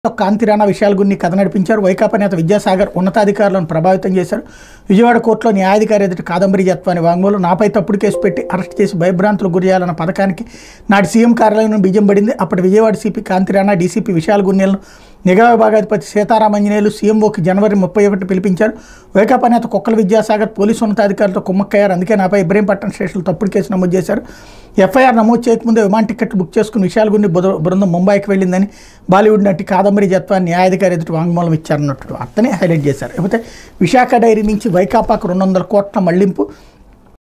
కాంతిరాణా విషయాల గురించి కథ నడిపించారు వైకాపా నేత విద్యాసాగర్ ఉన్నతాధికారులను ప్రభావితం చేశారు విజయవాడ కోర్టులో న్యాయాధికారి ఎదుటి కాదంబరి జత్వాని వాంగ్మూలం నాపై తప్పుడు కేసు పెట్టి అరెస్ట్ చేసి భయభ్రాంతులకు గురి చేయాలన్న పథకానికి నాటి సీఎం కార్యాలయం నుండి బియ్యం పడింది అప్పటి విజయవాడ సిపి కాంతిరాణా డీసీపీ విశాల్ గున్నేలను నిఘా విభాగాధిపతి సీతారామంజనేయులు సీఎంఓకి జనవరి ముప్పై ఒకటి పిలిపించారు వైకాపా నేత కుక్కల విద్యాసాగర్ పోలీసు ఉన్నతాధికారులతో కుమ్మక్కయ్యారు అందుకే నాపై ఇబ్రహీంపట్నం స్టేషన్లో తప్పుడు కేసు నమోదు చేశారు ఎఫ్ఐఆర్ నమోదు చేయకముందే విమాన టికెట్లు బుక్ చేసుకుని విశాల్ గుండి బుధ- బృందం ముంబైకి వెళ్ళిందని బాలీవుడ్ నటి కాదంబరి జత్వాన్ని న్యాయాధికారి ఎదుటి వాంగ్మూలం ఇచ్చారన్నట్టు అతనే హైలైట్ చేశారు లేకపోతే విశాఖ డైరీ నుంచి వైకాపాకు రెండు వందల కోట్ల మళ్లింపు